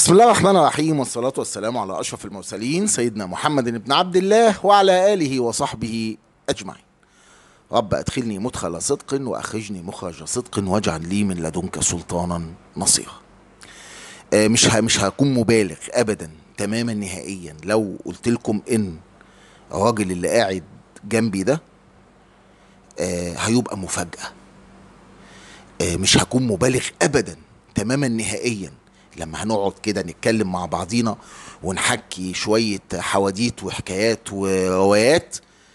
بسم الله الرحمن الرحيم والصلاة والسلام على أشرف المرسلين سيدنا محمد بن عبد الله وعلى آله وصحبه أجمعين رب أدخلني مدخل صدق وأخرجني مخرج صدق واجعل لي من لدنك سلطانا نصيرا آه، مش ه- مش هكون مبالغ أبدا تماما نهائيا لو قلت لكم إن الراجل اللي قاعد جنبي ده آه، هيبقى مفاجأة آه، مش هكون مبالغ ابدا تماما نهائيا لما هنقعد كده نتكلم مع بعضينا ونحكي شوية حواديت وحكايات وروايات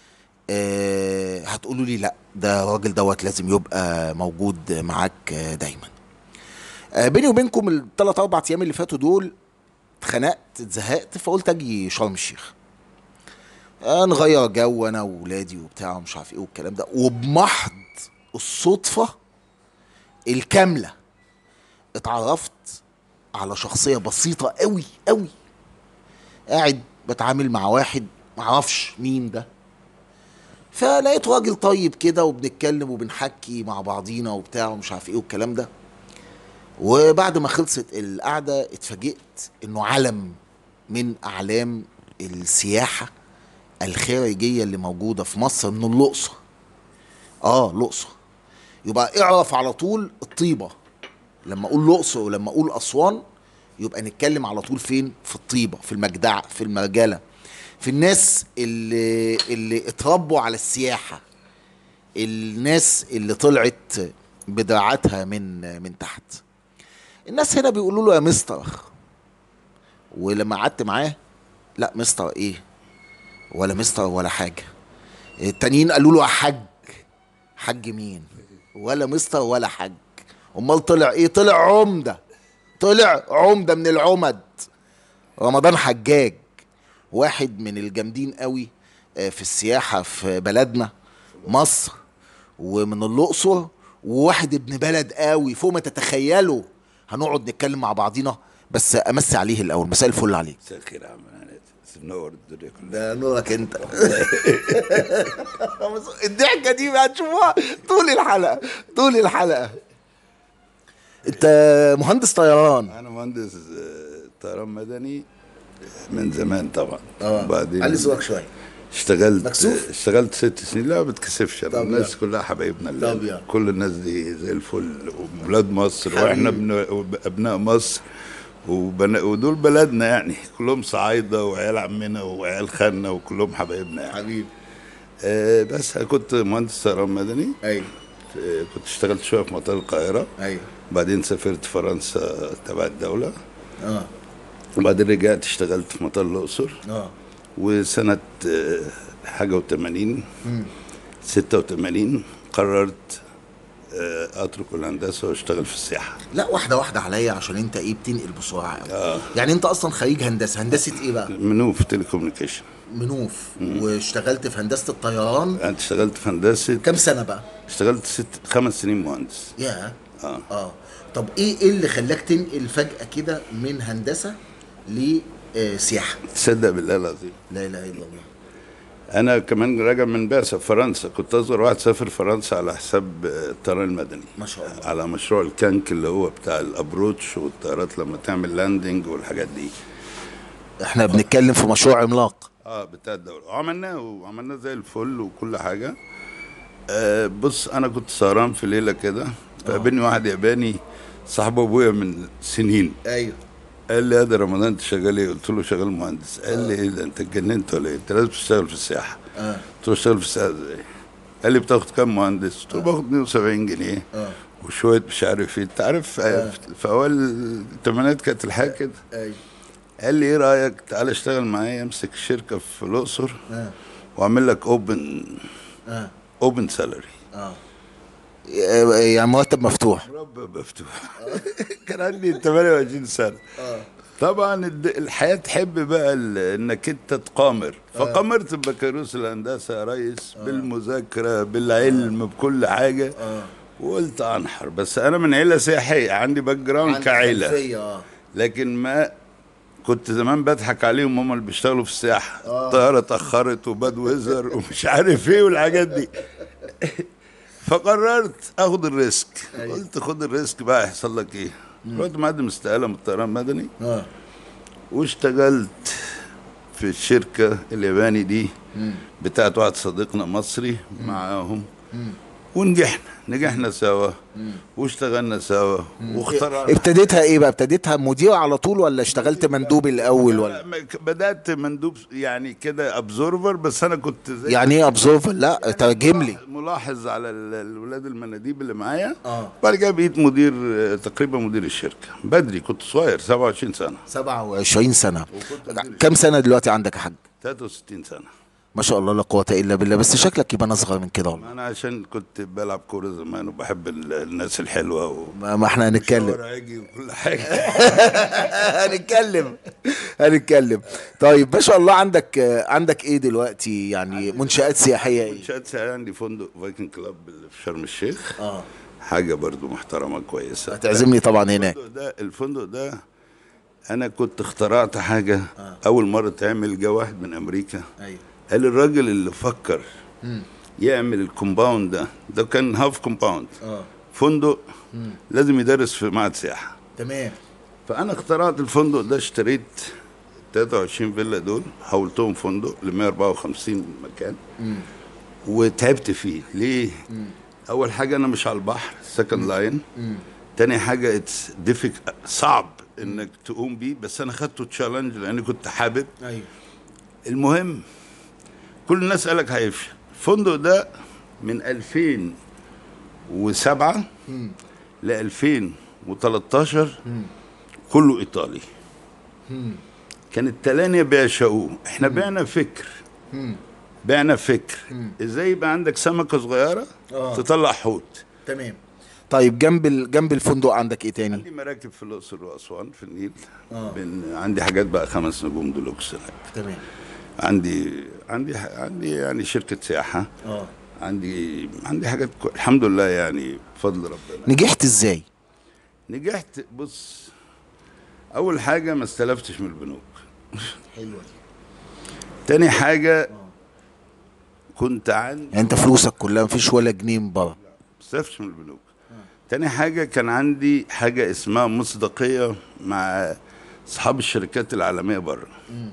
آه، هتقولوا لي لا ده الراجل دوت لازم يبقى موجود معاك آه، دايما آه، بيني وبينكم الثلاث اربع ايام اللي فاتوا دول اتخنقت اتزهقت فقلت اجي شرم الشيخ آه، نغير جو انا وولادي وبتاع ومش عارف ايه والكلام ده وبمحض الصدفه الكامله اتعرفت على شخصيه بسيطه قوي قوي قاعد بتعامل مع واحد معرفش مين ده فلقيت راجل طيب كده وبنتكلم وبنحكي مع بعضينا وبتاع ومش عارف ايه والكلام ده وبعد ما خلصت القعده اتفاجئت انه علم من اعلام السياحه الخارجيه اللي موجوده في مصر من الاقصر اه الاقصر يبقى اعرف على طول الطيبه لما اقول الاقصر ولما اقول اسوان يبقى نتكلم على طول فين في الطيبه في المجدعه في المرجله في الناس اللي اللي اتربوا على السياحه الناس اللي طلعت بدراعاتها من من تحت الناس هنا بيقولوا له يا مستر ولما قعدت معاه لا مستر ايه ولا مستر ولا حاجه التانيين قالوا له يا حاج حاج مين ولا مستر ولا حاج امال طلع ايه طلع عمده طلع عمده من العمد رمضان حجاج واحد من الجامدين قوي آه، في السياحه في بلدنا مصر ومن الاقصر وواحد ابن بلد قوي فوق ما تتخيلوا هنقعد نتكلم مع بعضينا بس امسي عليه الاول مساء الفل عليك مساء الخير يا عم انا منور الدنيا كلها ده نورك انت الضحكه دي بقى تشوفوها طول الحلقه طول الحلقه انت مهندس طيران انا مهندس آه، طيران مدني من زمان طبعا اه وبعدين علي صوتك شويه اشتغلت مكسوف؟ اشتغلت ست سنين لا ما بتكسفش أنا. طب الناس يا. كلها حبايبنا اللي- طب يا. كل الناس دي زي الفل وولاد مصر حبيبي. واحنا ابن ابناء مصر وبنا ودول بلدنا يعني كلهم صعايده وعيال عمنا وعيال خالنا وكلهم حبايبنا يعني حبيبي آه بس أنا كنت مهندس طيران مدني ايوه آه، كنت اشتغلت شويه في مطار القاهره ايوه بعدين سافرت فرنسا تبع الدولة اه وبعدين رجعت اشتغلت في مطار الأقصر اه وسنة آه، حاجة وثمانين ستة وثمانين قررت آه، أترك الهندسة واشتغل في السياحة لا واحده واحده عليا عشان انت ايه بتنقل بسرعه قوي آه. يعني انت اصلا خريج هندسه هندسه ايه بقى منوف تيليكومنيكيشن منوف واشتغلت في هندسه الطيران أنا اشتغلت في هندسة كام سنه بقى اشتغلت ست خمس سنين مهندس يا اه اه طب ايه ايه اللي خلاك تنقل فجاه كده من هندسه لسياحه تصدق بالله العظيم لا اله الا الله أنا كمان راجع من بعثة في فرنسا كنت أصغر واحد سافر فرنسا على حساب آه، الطيران المدني ما شاء الله على مشروع الكانك اللي هو بتاع الابروتش والطيارات لما تعمل لاندنج والحاجات دي احنا بنتكلم في مشروع عملاق اه بتاع الدوله وعملناه وعملناه زي الفل وكل حاجه آه بص انا كنت سهران في ليله كده فقابلني واحد ياباني صاحب ابويا من سنين ايوه قال لي يا ده رمضان انت شغال ايه؟ قلت له شغال مهندس قال لي ايه ده انت اتجننت ولا ايه؟ انت لازم تشتغل في السياحه اه قلت له اشتغل في السياحه ازاي؟ قال لي بتاخد كام مهندس؟ قلت له باخد 170 جنيه اه وشويه مش عارف ايه انت عارف آه. في اوائل الثمانينات كانت الحياه كده ايوه قال لي ايه رايك تعالى اشتغل معايا امسك الشركه في الاقصر اه واعمل لك اوبن اه اوبن سالري اه يعني مرتب مفتوح مربى مفتوح كان عندي 28 سنه اه طبعا الد- الحياه تحب بقى ال- انك انت تقامر فقامرت ببكالوريوس الهندسه يا ريس بالمذاكره بالعلم بكل حاجه اه وقلت انحر بس انا من عيله سياحيه عندي باك جراوند عندك كعيله خلفية، اه لكن ما كنت زمان بضحك عليهم هم اللي بيشتغلوا في السياحه آه. الطياره اتاخرت وباد ويزر ومش عارف ايه والحاجات دي فقررت اخد الريسك أيوة. قلت خد الريسك بقى يحصل لك ايه رحت مقدم استقاله من الطيران المدني اه واشتغلت في الشركة الياباني دي بتاعت واحد صديقنا مصري معاهم ونجحنا نجحنا سوا واشتغلنا سوا واخترعنا ابتديتها ايه بقى ابتديتها مدير على طول ولا اشتغلت مندوب الاول ولا لا، بدأت مندوب يعني كده ابزورفر بس انا كنت زي يعني ايه ابزورفر لا ترجم لي ملاحظ على ال- الولاد المناديب اللي معايا آه. بعد كده بقيت مدير آه، تقريبا مدير الشركه بدري كنت صغير 27 سنه 27 سنه كم سنه دلوقتي عندك يا حاج 63 سنه ما شاء الله لا قوه الا بالله بس شكلك يبقى اصغر من كده والله انا عشان كنت بلعب كوره زمان وبحب ال- الناس الحلوه و ما ما احنا هنتكلم وراجي وكل حاجه هنتكلم هنتكلم طيب ما شاء الله عندك آه، عندك ايه دلوقتي يعني منشآت سياحيه ايه منشات ساعة عندي فندق فايكنج كلاب اللي في شرم الشيخ اه حاجه برضو محترمه كويسه هتعزمني طبعا هناك الفندق ده الفندق ده انا كنت اخترعت حاجه اول مره تعمل جه واحد من امريكا ايوه قال الراجل اللي فكر يعمل الكومباوند ده ده كان هاف كومباوند اه فندق لازم يدرس في معهد سياحه تمام فانا اخترعت الفندق ده اشتريت 23 فيلا دول حولتهم فندق ل 154 مكان وتعبت فيه ليه اول حاجه انا مش على البحر سكند لاين تاني حاجه اتس ديفيك صعب انك تقوم بيه بس انا خدته تشالنج لاني كنت حابب ايوه المهم كل الناس قالك هيفشل الفندق ده من 2007 ل 2013 كله ايطالي كان التلانية بيعشقوه احنا بعنا فكر بعنا فكر ازاي يبقى عندك سمكة صغيرة آه. تطلع حوت تمام طيب جنب ال... جنب الفندق عندك ايه تاني عندي مراكب في الاقصر واسوان في النيل آه. بين عندي حاجات بقى خمس نجوم ديلوكس هناك تمام عندي عندي عندي يعني شركة سياحة اه عندي عندي حاجات كو... الحمد لله يعني بفضل ربنا نجحت ازاي نجحت بص اول حاجه ما استلفتش من البنوك حلوه تاني حاجه كنت عندي يعني انت فلوسك كلها مفيش ولا جنيه من بره ما استلفتش من البنوك تاني حاجه كان عندي حاجه اسمها مصداقيه مع اصحاب الشركات العالميه بره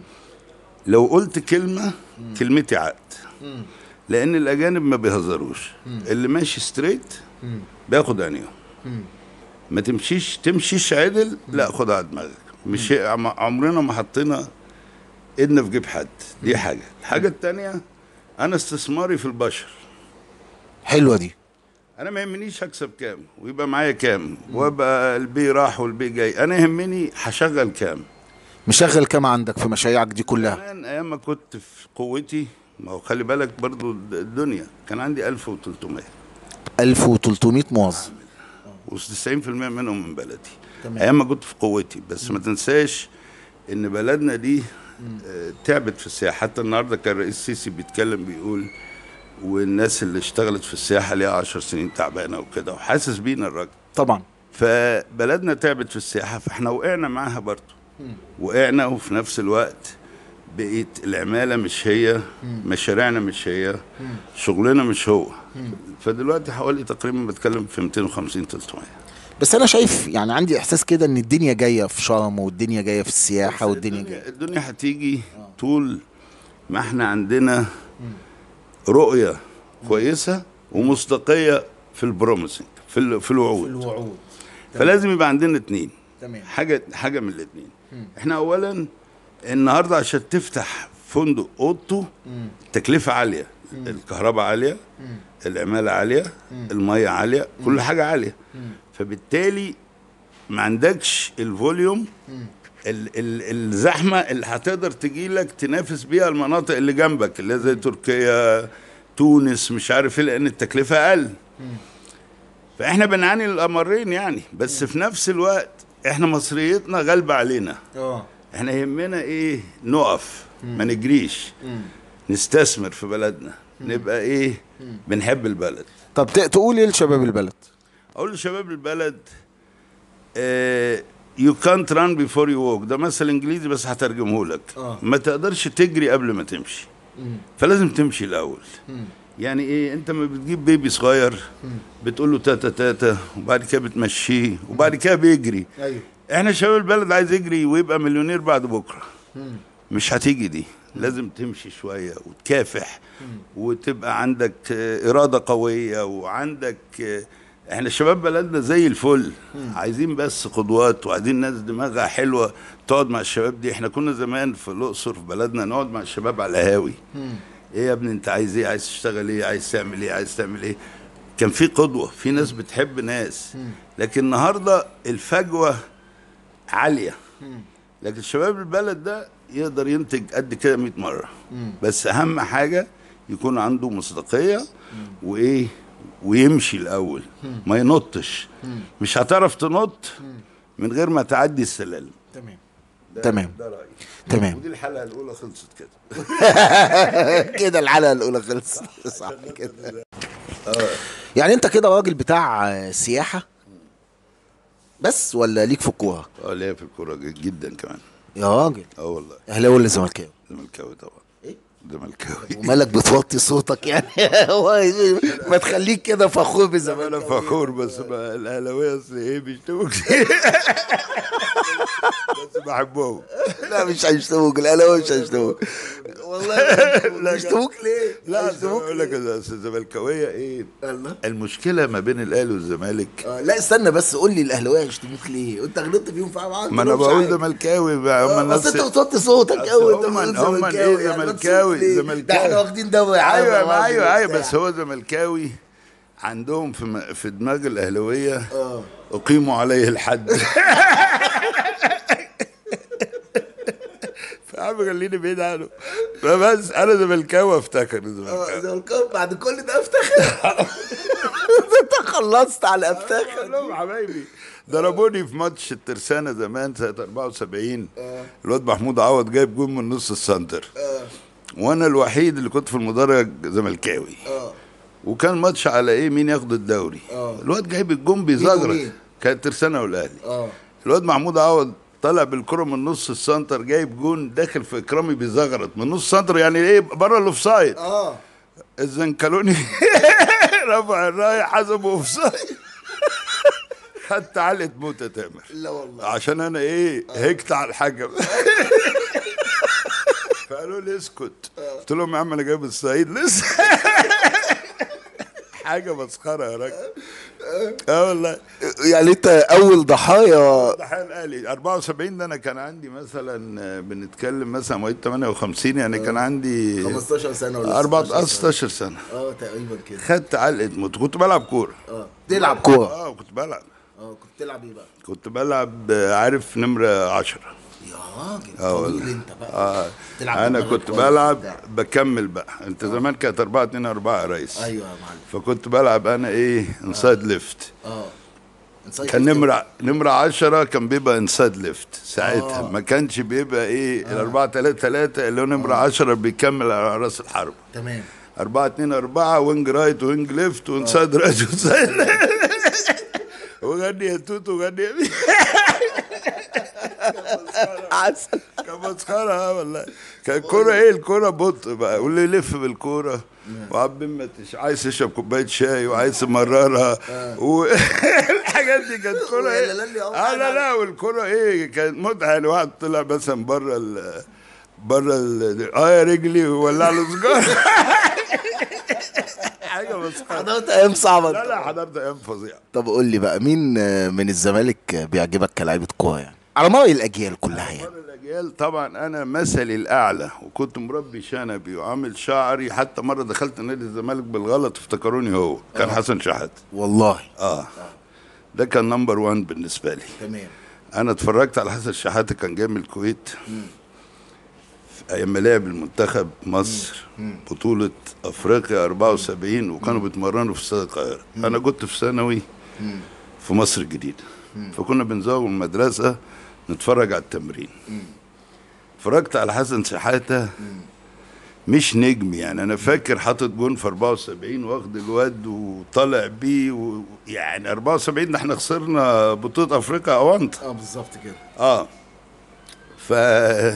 لو قلت كلمه كلمتي عقد لان الاجانب ما بيهزروش اللي ماشي ستريت بياخد عينيهم ما تمشيش تمشيش عدل لا خد على دماغك مش عم- عمرنا ما حطينا ايدنا في جيب حد دي حاجه الحاجه التانية انا استثماري في البشر حلوه دي انا ما يهمنيش هكسب كام ويبقى معايا كام وابقى البي راح والبي جاي انا يهمني هشغل كام مشغل كام عندك في مشاريعك دي كلها زمان ايام ما كنت في قوتي ما هو خلي بالك برضو الدنيا كان عندي 1300 1300 موظف و90% منهم من بلدي تمام. ايام ما كنت في قوتي بس ما تنساش ان بلدنا دي آه، تعبت في السياحه حتى النهارده كان الرئيس السيسي بيتكلم بيقول والناس اللي اشتغلت في السياحه ليها 10 سنين تعبانه وكده وحاسس بينا الراجل طبعا فبلدنا تعبت في السياحه فاحنا وقعنا معاها برضه وقعنا وفي نفس الوقت بقيت العماله مش هي مشاريعنا مش هي شغلنا مش هو فدلوقتي حوالي تقريبا بتكلم في 250 300 بس انا شايف يعني عندي احساس كده ان الدنيا جايه في شرم والدنيا جايه في السياحه والدنيا جايه الدنيا هتيجي طول ما احنا عندنا رؤيه كويسه ومصداقيه في البروميسنج في ال- في الوعود الوعود فلازم يبقى عندنا اتنين تمام حاجه حاجه من الاثنين احنا اولا النهارده عشان تفتح فندق اوضته تكلفه عاليه الكهرباء عاليه العماله عاليه الميه عاليه كل حاجه عاليه فبالتالي ما عندكش الفوليوم ال ال الزحمه اللي هتقدر تجي لك تنافس بيها المناطق اللي جنبك اللي زي تركيا تونس مش عارف ايه لان التكلفه اقل فاحنا بنعاني الامرين يعني بس في نفس الوقت احنا مصريتنا غالبه علينا اه احنا يهمنا ايه نقف ما نجريش نستثمر في بلدنا نبقى ايه بنحب البلد طب ت- تقول ايه لشباب البلد اقول لشباب البلد يو كانت ران بيفور يو ووك ده مثل انجليزي بس هترجمه لك آه. ما تقدرش تجري قبل ما تمشي فلازم تمشي الاول يعني ايه انت ما بتجيب بيبي صغير بتقول له تاتا تاتا وبعد كده بتمشيه وبعد كده بيجري ايوه احنا شباب البلد عايز يجري ويبقى مليونير بعد بكره مش هتيجي دي لازم تمشي شويه وتكافح وتبقى عندك آه، اراده قويه وعندك آه، احنا شباب بلدنا زي الفل عايزين بس قدوات وعايزين ناس دماغها حلوه تقعد مع الشباب دي احنا كنا زمان في الاقصر في بلدنا نقعد مع الشباب على القهاوي ايه يا ابني انت عايز ايه عايز تشتغل ايه عايز تعمل ايه عايز تعمل ايه كان في قدوه في ناس بتحب ناس لكن النهارده الفجوه عاليه لكن شباب البلد ده يقدر ينتج قد كده 100 مره بس اهم حاجه يكون عنده مصداقيه وايه ويمشي الاول ما ينطش مش هتعرف تنط من غير ما تعدي السلالم تمام ده- تمام. ده رايي تمام ودي الحلقه الاولى خلصت كده كده الحلقه الاولى خلصت صح كده يعني انت كده راجل بتاع آه، سياحه بس ولا ليك في الكوره اه ليا في الكوره جدا كمان يا راجل اه والله اهلاوي ولا زملكاوي زملكاوي طبعا ايه زملكاوي ومالك بتوطي صوتك يعني هو ما تخليك كده فخور انا بزمالك فخور بس ما الاهلاويه اصل ايه بيشتموا كتير بس بحبهم لا مش هيشتموك الاهلاوي مش هيشتموك والله لا يشتموك ليه؟ لا هيشتموك اقول لك ليه؟ أصل الزملكاويه ايه الله المشكله ما بين الاهلي والزمالك آه، لا استنى بس قول لي الاهلاويه هيشتموك ليه؟ انت غلطت فيهم في حاجه ما انا بقول زملكاوي بقى هم هم الناس بس انت بتوطي صوتك أصل قوي انت هم- بتقول هم زملكاوي ايه يعني زملكاوي- مبسوط ليه؟ زملكاوي. ده احنا واخدين دوري عام ايوه يا ما ايوه راجل ايوه وبتاع. بس هو زملكاوي عندهم في م- في دماغ الاهلاويه اه اقيموا عليه الحد فعم خليني بعيد عنه فبس انا زملكاوي افتكر اه زملكاوي زملكاوي بعد كل ده افتخر انت خلصت على افتخر كلهم حبايبي ضربوني في ماتش الترسانة زمان سنة 74 الواد محمود عوض جايب جون من نص السنتر اه وانا الوحيد اللي كنت في المدرج زملكاوي اه وكان ماتش على ايه مين ياخد الدوري آه. الواد جايب الجون بيزغرط ومين؟ كانت ترسانة والاهلي اه الواد محمود عوض طلع بالكرة من نص السنتر جايب جون داخل في اكرامي بيزغرط من نص السنتر يعني ايه بره الاوفسايد اه الزنكلوني رفع الرايه حسبه اوفسايد خدت علقه موت يا تامر لا والله عشان انا ايه هكت على الحكم فقالوا لي اسكت قلت لهم يا عم انا جايب الصعيد لسه حاجه مسخره يا راجل اه والله يعني انت اول ضحايا ضحايا الاهلي 74 ده انا كان عندي مثلا آه، بنتكلم مثلا مواليد 58 يعني كان عندي 15 سنه ولا 14 16 16 سنه اه تقريبا كده خدت علقه موت كنت بلعب كوره اه تلعب كوره اه كنت بلعب اه كنت بتلعب ايه بقى؟ كنت بلعب آه، عارف نمره 10 يا راجل اه طويل والله. انت بقى اه تلعب انا دماغك كنت كويس بلعب وبتاع. بكمل بقى انت زمان كانت 4 2 4 يا ريس ايوه يا معلم فكنت بلعب انا ايه انسايد ليفت اه إنسايد كان ليفت. نمرة نمرة 10 كان بيبقى انسايد ليفت ساعتها آه. ما كانش بيبقى ايه ال 4 3 3 اللي هو نمرة 10 بيكمل على راس الحرب تمام 4 2 4 وينج رايت وينج ليفت وانسايد رايت وانسايد وغني يا توتو وغني يا مين عسل كان مسخرة اه والله كان الكورة ايه الكورة بطء بقى واللي يلف بالكورة وعبد ما تش... عايز تشرب كوباية شاي وعايز تمررها والحاجات دي كانت كورة ايه ولا للي هو اه لا لا والكورة ايه كانت متعة يعني واحد طلع مثلا بره ال بره ال اه يا رجلي وولع له سجارة حاجة مسخرة حضرت ايام صعبه لا انت. لا حضرت ايام فظيعة طب قول لي بقى مين آه، من الزمالك آه، بيعجبك كلاعيبه كوره يعني على مر الاجيال كلها يعني مر الاجيال طبعا انا مثلي الاعلى وكنت مربي شنبي وعامل شعري حتى مره دخلت نادي الزمالك بالغلط افتكروني هو كان حسن شحات والله اه ده كان نمبر 1 بالنسبه لي تمام انا اتفرجت على حسن شحاته كان جاي من الكويت في ايام ما لعب المنتخب مصر بطوله افريقيا 74 وكانوا بيتمرنوا في استاد القاهره انا كنت في ثانوي في مصر الجديده فكنا بنزوغ من المدرسه نتفرج على التمرين اتفرجت على حسن شحاته مش نجم يعني انا فاكر حاطط جون في 74 واخد الواد وطالع بيه و... يعني 74 ده احنا خسرنا بطوله افريقيا اونطه اه بالظبط كده اه ف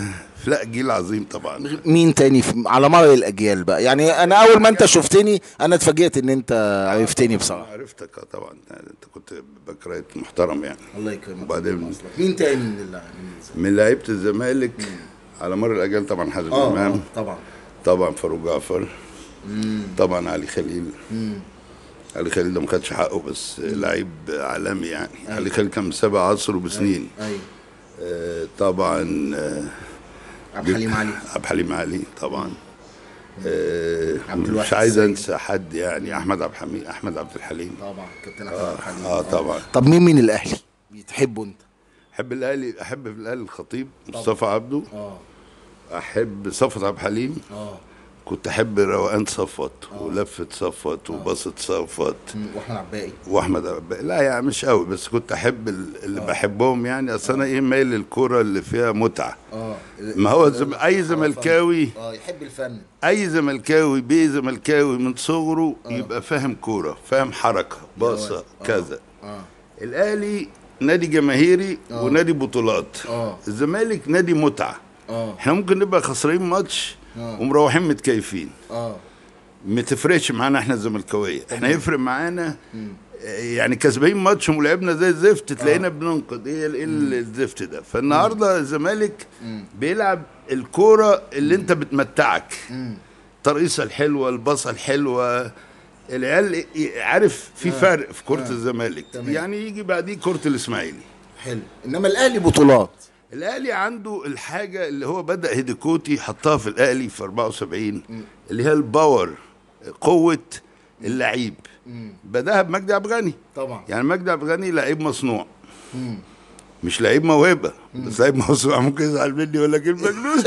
لا جيل عظيم طبعا مين تاني في على مر الاجيال بقى يعني انا اول ما انت شفتني انا اتفاجئت ان انت عرفتني بصراحه عرفتك آه طبعا انت كنت بكرة محترم يعني الله يكرمك وبعدين مين تاني من اللي من لعيبه الزمالك على مر الاجيال طبعا حازم امام طبعا طبعا فاروق جعفر طبعا علي خليل علي خليل ده ما خدش حقه بس لعيب عالمي يعني علي خليل كان مسابق عصره بسنين ايوه آه، طبعا آه، عبد الحليم علي عبد الحليم علي طبعا آه، عبد الواحد مش عايز السيد. انسى حد يعني احمد عبد الحميد احمد عبد الحليم طبعا كابتن احمد عبد الحليم اه طبعا طب مين من الاهلي بتحبه انت احب الاهلي احب في الاهلي الخطيب مصطفى عبده اه احب صفوت عبد الحليم اه كنت احب روقان صفوت ولفه صفوت وبسط صفوت واحمد عباقي واحمد عبد- لا يعني مش قوي بس كنت احب ال- اللي بحبهم يعني اصل انا ايه مايل للكوره اللي فيها متعه اه ما هو زم... اي زملكاوي اه يحب الفن اي زملكاوي بيه زملكاوي من صغره يبقى فاهم كوره فاهم حركه باصه كذا اه الاهلي نادي جماهيري ونادي بطولات اه الزمالك نادي متعه اه احنا ممكن نبقى خسرين ماتش آه. ومروحين متكيفين اه ما تفرقش معانا احنا الزملكاويه احنا يفرق معانا آه، يعني كسبانين ماتش ولعبنا زي الزفت تلاقينا بننقد ايه ال- ايه ال- الزفت ده فالنهارده الزمالك بيلعب الكوره اللي انت بتمتعك الترقيصه الحلوه الباصه الحلوه العيال ي- عارف في فرق في كره الزمالك تمام. يعني يجي بعديه كره الاسماعيلي حلو انما الاهلي بطولات الاهلي عنده الحاجه اللي هو بدا هيديكوتي حطها في الاهلي في 74 اللي هي الباور قوه اللعيب بداها بمجدي عبد الغني طبعا يعني مجدي عبد الغني لعيب مصنوع مش لعيب موهبه بس لعيب مصنوع ممكن يزعل مني يقول لك المجنون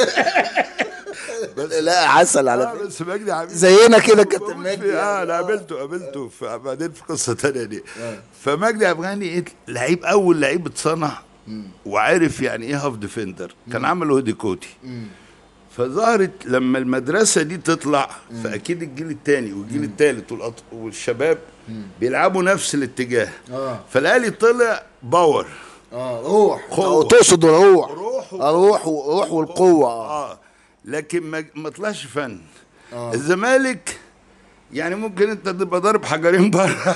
لا عسل آه على فكره بس مجدي عبد زينا كده كابتن بموت مجدي فيه. اه يعني. انا قابلته قابلته في بعدين في قصه تانية دي فمجدي عبد الغني ايه لعيب اول لعيب اتصنع وعارف يعني ايه هاف ديفندر كان عمله هيديكوتي فظهرت لما المدرسه دي تطلع فاكيد الجيل الثاني والجيل الثالث والشباب بيلعبوا نفس الاتجاه اه فالاهلي طلع باور اه روح قوة. تقصد روح روح و- روح روح والقوه اه اه لكن ما, ما طلعش فن آه. الزمالك يعني ممكن انت تبقى ضارب حجرين بره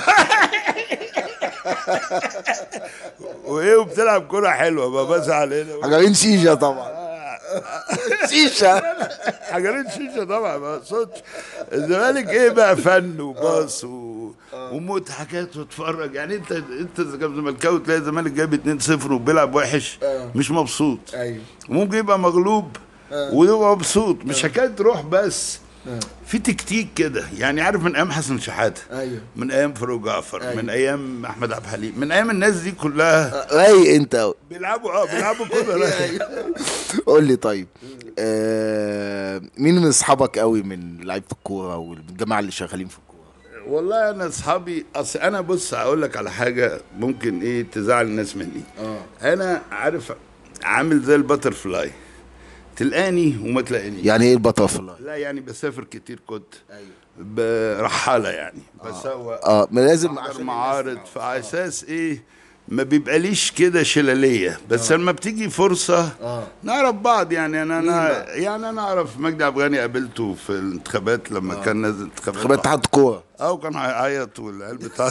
وايه وبتلعب كرة حلوه ما بزعل هنا حجرين شيشه طبعا شيشه حجرين شيشه طبعا ما اقصدش الزمالك ايه بقى فن وباص و... وموت حاجات وتتفرج يعني انت انت كزملكاوي تلاقي الزمالك جايب 2-0 وبيلعب وحش مش مبسوط ايوه وممكن يبقى مغلوب ويبقى مبسوط مش حكايه تروح بس في تكتيك كده يعني عارف من ايام حسن شحاته ايوه من ايام فاروق جعفر من ايام احمد عبد الحليم من ايام الناس دي كلها رايق انت قوي بيلعبوا اه بيلعبوا كده رايق. قول لي طيب آه مين من اصحابك قوي من لعيبه الكوره والجماعه اللي شغالين في الكوره والله انا اصحابي اصل انا بص اقول لك على حاجه ممكن ايه تزعل الناس مني اه انا عارف عامل زي الباتر فلاي تلقاني وما تلاقينيش يعني ايه البطرفلاي لا يعني بسافر كتير كنت ايوه برحاله يعني بسوق اه ما لازم احضر عشان معارض الناس فعلى اساس ايه ما بيبقاليش كده شلاليه بس لما بتيجي فرصه اه نعرف بعض يعني انا مين انا بقى؟ يعني انا اعرف مجدي عبد الغني قابلته في الانتخابات لما كان نازل انتخابات خبرت اتحاد الكوره اه وكان هيعيط والعيال بتاع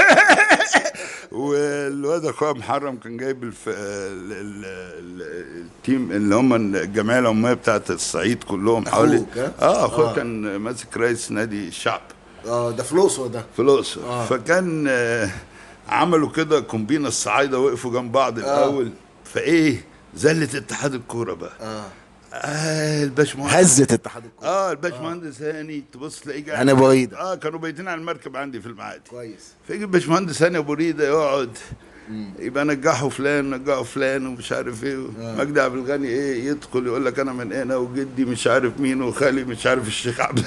والواد اخويا محرم كان جايب الف... ال... ال... ال... التيم اللي هم الجمعيه العموميه بتاعت الصعيد كلهم حوالي أخوك، ها؟ اه اخويا كان ماسك رئيس نادي الشعب اه ده فلوسه ده في الاقصر آه. فكان آه، عملوا كده كومبينه الصعايده وقفوا جنب بعض الاول فايه زلت اتحاد الكوره بقى اه اه الباشمهندس هزت اتحاد الكوره اه الباشمهندس هاني تبص تلاقيه قاعد- هاني أبو ريدة. اه كانوا بايتين على المركب عندي في المعادي كويس فيجي الباشمهندس هاني ابو ريده يقعد يبقى نجحوا فلان نجحوا فلان ومش عارف ايه مجدي عبد الغني ايه يدخل يقول لك انا من هنا وجدي مش عارف مين وخالي مش عارف الشيخ عبد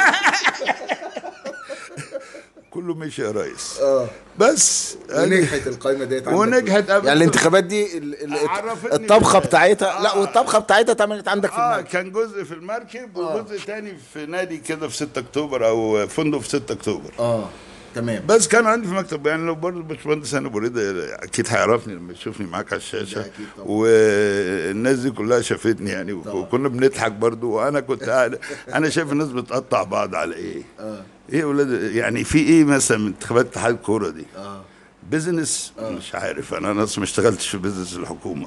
كله مشي يا ريس اه بس ونجحت القائمه ديت عندك. ونجحت قبل- يعني الانتخابات دي ال- ال- عرفتني الطبخه بال- بتاعتها لا آه. والطبخه بتاعتها اتعملت عندك في اه المركز كان جزء في المركب وجزء تاني في نادي كده في 6 اكتوبر او فندق في 6 اكتوبر اه تمام بس كان عندي في مكتب يعني لو برضه باشمهندس هاني بريده اكيد هيعرفني لما يشوفني معاك على الشاشه ده أكيد طبعا. والناس دي كلها شافتني يعني طبعا. وكنا بنضحك برضه وانا كنت قاعد انا شايف الناس بتقطع بعض على ايه؟ اه ايه يا ولاد يعني في ايه مثلا من انتخابات اتحاد الكوره دي؟ اه بيزنس مش عارف انا ناس ما اشتغلتش في بيزنس الحكومه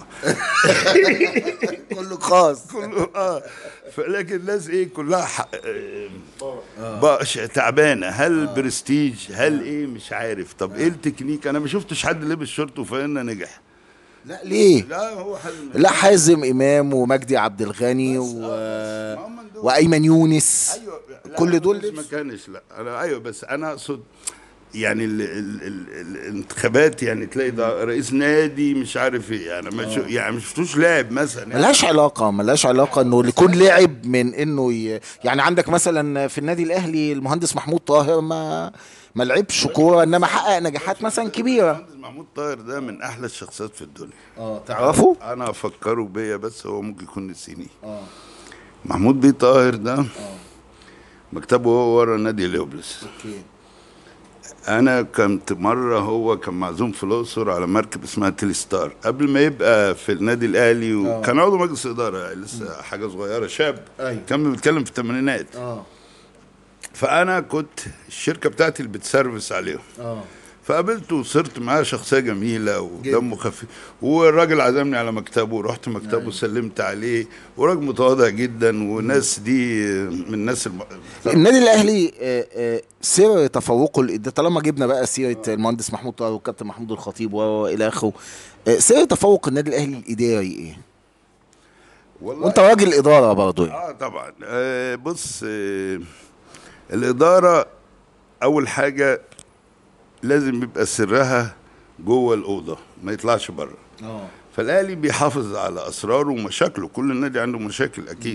كله خاص كله اه فلكن الناس ايه كلها ح... آه، بقى ش- تعبانه هل برستيج هل ايه مش عارف طب ايه التكنيك انا ما شفتش حد لبس شورت وفانلة نجح لا ليه لا هو حازم لا حازم امام ومجدي عبد الغني و... ما هم دول. وايمن يونس ايوه لا، كل دول بس ما لبس. كانش لا انا ايوه بس انا اقصد يعني ال ال ال الانتخابات يعني تلاقي ده رئيس نادي مش عارف ايه يعني ما شو يعني ما شفتوش لاعب مثلا يعني ملهاش علاقة ملهاش علاقة انه يكون لعب من انه ي... يعني عندك مثلا في النادي الاهلي المهندس محمود طاهر ما ما لعبش كورة انما حقق نجاحات مثلا كبيرة المهندس محمود طاهر ده من احلى الشخصيات في الدنيا اه تعرفه؟ انا افكره بيا بس هو ممكن يكون نسيني اه محمود بيه طاهر ده مكتبه هو ورا نادي اليوبلس اوكي انا كنت مره هو كان معزوم في الاقصر على مركب اسمها تيلي ستار قبل ما يبقى في النادي الاهلي وكان عضو مجلس اداره لسه حاجه صغيره شاب أيوة. كان بيتكلم في الثمانينات اه فانا كنت الشركه بتاعتي اللي بتسرفس عليهم اه فقابلته وصرت معاه شخصيه جميله ودمه خفيف والراجل عزمني على مكتبه ورحت مكتبه سلمت عليه وراجل متواضع جدا والناس دي من الناس الم... النادي الاهلي آه، آه، سر تفوقه الإد- طالما جبنا بقى سيره المهندس محمود طاهر والكابتن محمود الخطيب والى اخره آه، سر تفوق النادي الاهلي الاداري ايه؟ والله وانت راجل اداره برضه يعني. اه طبعا آه بص آه الاداره اول حاجه لازم يبقى سرها جوه الاوضه ما يطلعش بره اه فالاهلي بيحافظ على اسراره ومشاكله كل النادي عنده مشاكل اكيد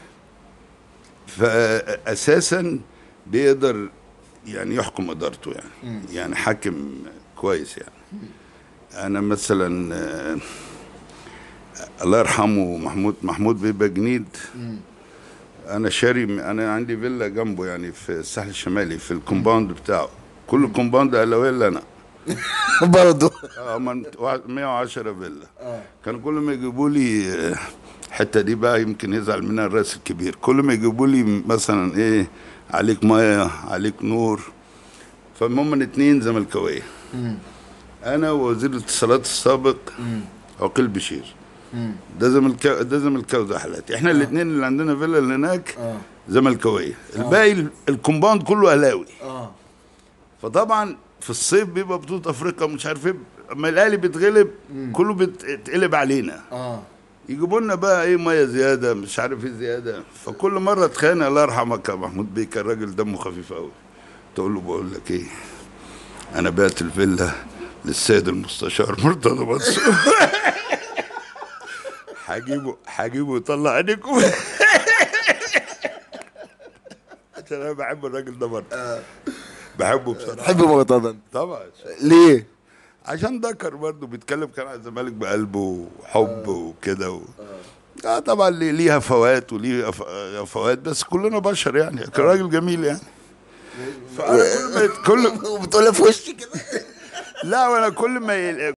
فاساسا بيقدر يعني يحكم ادارته يعني يعني حاكم كويس يعني انا مثلا آه، الله يرحمه محمود محمود بيبقى جنيد انا شاري انا عندي فيلا جنبه يعني في الساحل الشمالي في الكومباوند بتاعه كل كومباوند اهلاويه الا انا برضه اه من واحد- 110 فيلا كانوا كل ما يجيبوا لي آه، الحته دي بقى يمكن يزعل منها الراس الكبير كل ما يجيبوا لي مثلا ايه عليك ميه عليك نور فهم من اتنين زملكاويه انا ووزير الاتصالات السابق عقيل بشير ده زملكاوي ده زملكاوي ده حالاتي احنا الاثنين اللي عندنا فيلا اللي هناك اه زملكاويه الباقي ال- الكومباوند كله اهلاوي اه فطبعا في الصيف بيبقى بطوله افريقيا مش عارف ايه اما الاهلي بيتغلب كله بيتقلب علينا اه يجيبوا لنا بقى ايه ميه زياده مش عارف ايه زياده فكل مره اتخانق الله يرحمك يا محمود بيه كان راجل دمه خفيف قوي تقول له بقول لك ايه انا بعت الفيلا للسيد المستشار مرتضى منصور هجيبه هجيبه يطلع عينيكم عشان انا بحب الراجل ده برضه بحبه بصراحه تحب مرتضى طبعا ليه؟ عشان ذكر برضه بيتكلم كان عن الزمالك بقلبه وحب وكده و... اه طبعا ليه- ليها فوات وليه أف- فوات بس كلنا بشر يعني كان راجل جميل يعني فانا كل ما كل وبتقولها في وشي كده لا وانا كل ما ي-